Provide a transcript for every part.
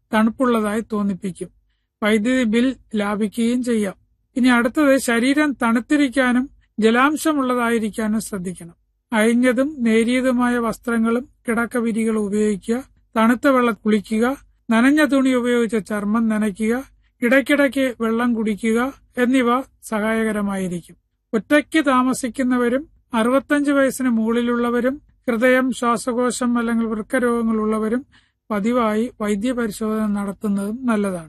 തണുപ്പുള്ളതായി തോന്നിപ്പിക്കും വൈദ്യുതി ബിൽ ലാഭിക്കുകയും ചെയ്യാം ഇനി അടുത്തത് ശരീരം തണുത്തിരിക്കാനും ജലാംശമുള്ളതായിരിക്കാനും ശ്രദ്ധിക്കണം അഴിഞ്ഞതും നേരിയതുമായ വസ്ത്രങ്ങളും കിടക്കവിരികളും ഉപയോഗിക്കുക തണുത്ത വെള്ളം കുളിക്കുക നനഞ്ഞ തുണി ഉപയോഗിച്ച് ചർമ്മം നനയ്ക്കുക ഇടയ്ക്കിടയ്ക്ക് വെള്ളം കുടിക്കുക എന്നിവ സഹായകരമായിരിക്കും ഒറ്റയ്ക്ക് താമസിക്കുന്നവരും അറുപത്തഞ്ച് വയസ്സിന് മുകളിലുള്ളവരും ഹൃദയം ശ്വാസകോശം അല്ലെങ്കിൽ വൃക്കരോഗങ്ങളുള്ളവരും പതിവായി വൈദ്യപരിശോധന നടത്തുന്നതും നല്ലതാണ്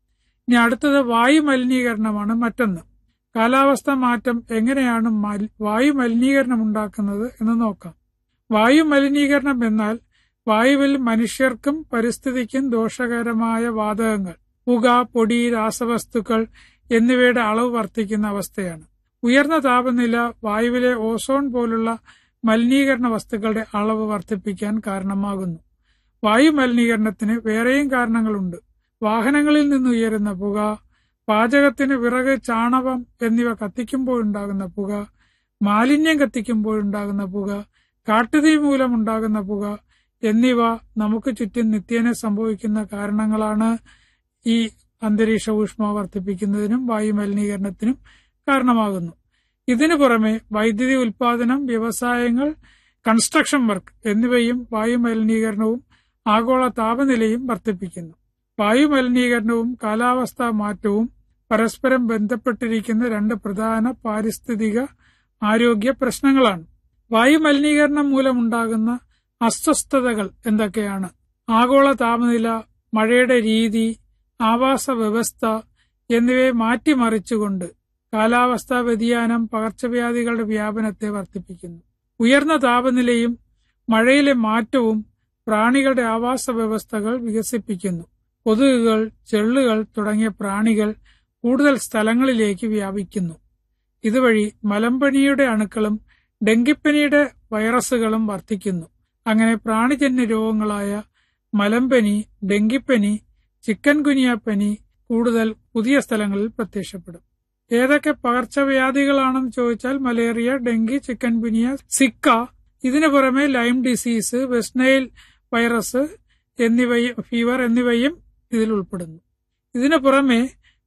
ഇനി അടുത്തത് വായു മലിനീകരണമാണ് മറ്റൊന്ന് കാലാവസ്ഥ മാറ്റം എങ്ങനെയാണ് വായു മലിനീകരണം ഉണ്ടാക്കുന്നത് എന്ന് നോക്കാം വായു മലിനീകരണം എന്നാൽ വായുവിൽ മനുഷ്യർക്കും പരിസ്ഥിതിക്കും ദോഷകരമായ വാതകങ്ങൾ പുക പൊടി രാസവസ്തുക്കൾ എന്നിവയുടെ അളവ് വർദ്ധിക്കുന്ന അവസ്ഥയാണ് ഉയർന്ന താപനില വായുവിലെ ഓസോൺ പോലുള്ള മലിനീകരണ വസ്തുക്കളുടെ അളവ് വർദ്ധിപ്പിക്കാൻ കാരണമാകുന്നു വായു മലിനീകരണത്തിന് വേറെയും കാരണങ്ങളുണ്ട് വാഹനങ്ങളിൽ നിന്ന് ഉയരുന്ന പുക പാചകത്തിന് വിറക് ചാണകം എന്നിവ കത്തിക്കുമ്പോഴുണ്ടാകുന്ന പുക മാലിന്യം കത്തിക്കുമ്പോഴുണ്ടാകുന്ന പുക കാട്ടുതീ മൂലമുണ്ടാകുന്ന പുക എന്നിവ നമുക്ക് ചുറ്റും നിത്യേന സംഭവിക്കുന്ന കാരണങ്ങളാണ് ഈ അന്തരീക്ഷ ഊഷ്മ വർദ്ധിപ്പിക്കുന്നതിനും വായു മലിനീകരണത്തിനും കാരണമാകുന്നു ഇതിനു പുറമെ വൈദ്യുതി ഉൽപാദനം വ്യവസായങ്ങൾ കൺസ്ട്രക്ഷൻ വർക്ക് എന്നിവയും വായു മലിനീകരണവും ആഗോള താപനിലയും വർദ്ധിപ്പിക്കുന്നു വായു മലിനീകരണവും കാലാവസ്ഥാ മാറ്റവും പരസ്പരം ബന്ധപ്പെട്ടിരിക്കുന്ന രണ്ട് പ്രധാന പാരിസ്ഥിതിക ആരോഗ്യ പ്രശ്നങ്ങളാണ് വായു മലിനീകരണം മൂലമുണ്ടാകുന്ന അസ്വസ്ഥതകൾ എന്തൊക്കെയാണ് ആഗോള താപനില മഴയുടെ രീതി ആവാസ വ്യവസ്ഥ എന്നിവയെ മാറ്റിമറിച്ചുകൊണ്ട് കാലാവസ്ഥാ വ്യതിയാനം പകർച്ചവ്യാധികളുടെ വ്യാപനത്തെ വർദ്ധിപ്പിക്കുന്നു ഉയർന്ന താപനിലയും മഴയിലെ മാറ്റവും പ്രാണികളുടെ ആവാസ വ്യവസ്ഥകൾ വികസിപ്പിക്കുന്നു കൊതുകുകൾ ചെള്ളുകൾ തുടങ്ങിയ പ്രാണികൾ കൂടുതൽ സ്ഥലങ്ങളിലേക്ക് വ്യാപിക്കുന്നു ഇതുവഴി മലമ്പനിയുടെ അണുക്കളും ഡെങ്കിപ്പനിയുടെ വൈറസുകളും വർദ്ധിക്കുന്നു അങ്ങനെ പ്രാണിജന്യ രോഗങ്ങളായ മലമ്പനി ഡെങ്കിപ്പനി ചിക്കൻ ഗുനിയ പനി കൂടുതൽ പുതിയ സ്ഥലങ്ങളിൽ പ്രത്യക്ഷപ്പെടും ഏതൊക്കെ പകർച്ചവ്യാധികളാണെന്ന് ചോദിച്ചാൽ malaria dengue chikungunya Zika ഇതിനു പുറമെ ലൈം ഡിസീസ് വെസ്റ്റ്നൈൽ വൈറസ് എന്നിവയും ഫീവർ എന്നിവയും ഇതിൽ ഉൾപ്പെടുന്നു ഇതിനു പുറമെ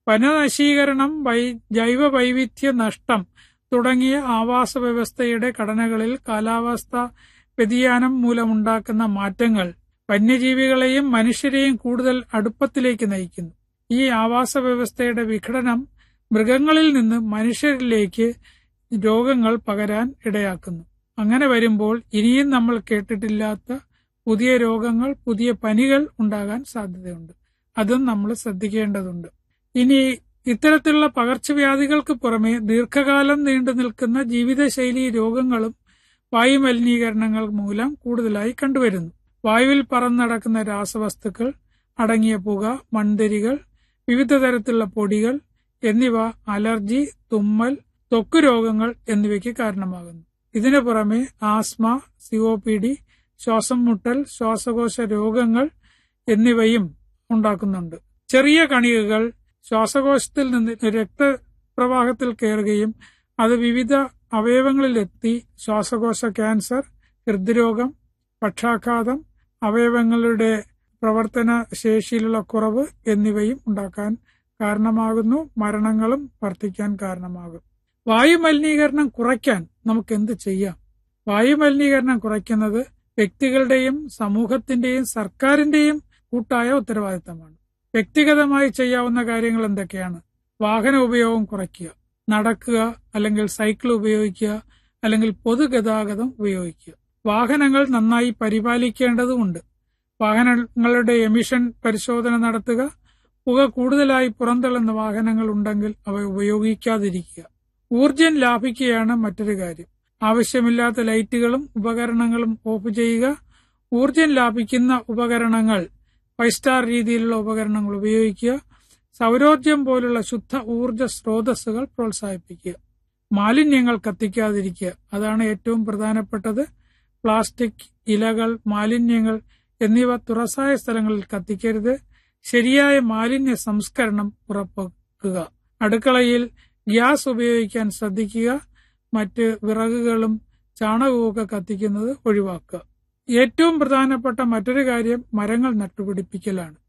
വനനശീകരണം വൈ ജൈവ വൈവിധ്യ നഷ്ടം തുടങ്ങിയ ആവാസ വ്യവസ്ഥയുടെ ഘടനകളിൽ കാലാവസ്ഥ വ്യതിയാനം മൂലമുണ്ടാക്കുന്ന മാറ്റങ്ങൾ വന്യജീവികളെയും മനുഷ്യരെയും കൂടുതൽ അടുപ്പത്തിലേക്ക് നയിക്കുന്നു ഈ ആവാസ വ്യവസ്ഥയുടെ വിഘടനം മൃഗങ്ങളിൽ നിന്ന് മനുഷ്യരിലേക്ക് രോഗങ്ങൾ പകരാൻ ഇടയാക്കുന്നു അങ്ങനെ വരുമ്പോൾ ഇനിയും നമ്മൾ കേട്ടിട്ടില്ലാത്ത പുതിയ രോഗങ്ങൾ പുതിയ പനികൾ ഉണ്ടാകാൻ സാധ്യതയുണ്ട് അതും നമ്മൾ ശ്രദ്ധിക്കേണ്ടതുണ്ട് ഇനി ഇത്തരത്തിലുള്ള പകർച്ചവ്യാധികൾക്ക് പുറമെ ദീർഘകാലം നീണ്ടു നിൽക്കുന്ന ജീവിതശൈലി രോഗങ്ങളും വായു മലിനീകരണങ്ങൾ മൂലം കൂടുതലായി കണ്ടുവരുന്നു വായുവിൽ പറന്നടക്കുന്ന രാസവസ്തുക്കൾ അടങ്ങിയ പുക മൺതരികൾ വിവിധ തരത്തിലുള്ള പൊടികൾ എന്നിവ അലർജി തുമ്മൽ ത്വക്ക് രോഗങ്ങൾ എന്നിവയ്ക്ക് കാരണമാകുന്നു ഇതിനു പുറമെ ആസ്മ സിഒപിഡി ശ്വാസം മുട്ടൽ ശ്വാസകോശ രോഗങ്ങൾ എന്നിവയും ഉണ്ടാക്കുന്നുണ്ട് ചെറിയ കണികകൾ ശ്വാസകോശത്തിൽ നിന്ന് രക്തപ്രവാഹത്തിൽ കയറുകയും അത് വിവിധ അവയവങ്ങളിലെത്തി ശ്വാസകോശ ക്യാൻസർ ഹൃദ്രോഗം പക്ഷാഘാതം അവയവങ്ങളുടെ പ്രവർത്തന ശേഷിയിലുള്ള കുറവ് എന്നിവയും ഉണ്ടാക്കാൻ കാരണമാകുന്നു മരണങ്ങളും വർദ്ധിക്കാൻ കാരണമാകും വായു മലിനീകരണം കുറയ്ക്കാൻ നമുക്ക് എന്ത് ചെയ്യാം വായു മലിനീകരണം കുറയ്ക്കുന്നത് വ്യക്തികളുടെയും സമൂഹത്തിന്റെയും സർക്കാരിന്റെയും കൂട്ടായ ഉത്തരവാദിത്തമാണ് വ്യക്തിഗതമായി ചെയ്യാവുന്ന കാര്യങ്ങൾ എന്തൊക്കെയാണ് വാഹന ഉപയോഗം കുറയ്ക്കുക നടക്കുക അല്ലെങ്കിൽ സൈക്കിൾ ഉപയോഗിക്കുക അല്ലെങ്കിൽ പൊതുഗതാഗതം ഉപയോഗിക്കുക വാഹനങ്ങൾ നന്നായി പരിപാലിക്കേണ്ടതുണ്ട് വാഹനങ്ങളുടെ എമിഷൻ പരിശോധന നടത്തുക പുക കൂടുതലായി പുറന്തള്ളുന്ന വാഹനങ്ങൾ ഉണ്ടെങ്കിൽ അവ ഉപയോഗിക്കാതിരിക്കുക ഊർജം ലാഭിക്കുകയാണ് മറ്റൊരു കാര്യം ആവശ്യമില്ലാത്ത ലൈറ്റുകളും ഉപകരണങ്ങളും ഓഫ് ചെയ്യുക ഊർജം ലാഭിക്കുന്ന ഉപകരണങ്ങൾ ഫൈവ് സ്റ്റാർ രീതിയിലുള്ള ഉപകരണങ്ങൾ ഉപയോഗിക്കുക സൗരോർജം പോലുള്ള ശുദ്ധ ഊർജ സ്രോതസ്സുകൾ പ്രോത്സാഹിപ്പിക്കുക മാലിന്യങ്ങൾ കത്തിക്കാതിരിക്കുക അതാണ് ഏറ്റവും പ്രധാനപ്പെട്ടത് പ്ലാസ്റ്റിക് ഇലകൾ മാലിന്യങ്ങൾ എന്നിവ തുറസായ സ്ഥലങ്ങളിൽ കത്തിക്കരുത് ശരിയായ മാലിന്യ സംസ്കരണം ഉറപ്പാക്കുക അടുക്കളയിൽ ഗ്യാസ് ഉപയോഗിക്കാൻ ശ്രദ്ധിക്കുക മറ്റ് വിറകുകളും ചാണകവുമൊക്കെ കത്തിക്കുന്നത് ഒഴിവാക്കുക ഏറ്റവും പ്രധാനപ്പെട്ട മറ്റൊരു കാര്യം മരങ്ങൾ നട്ടുപിടിപ്പിക്കലാണ്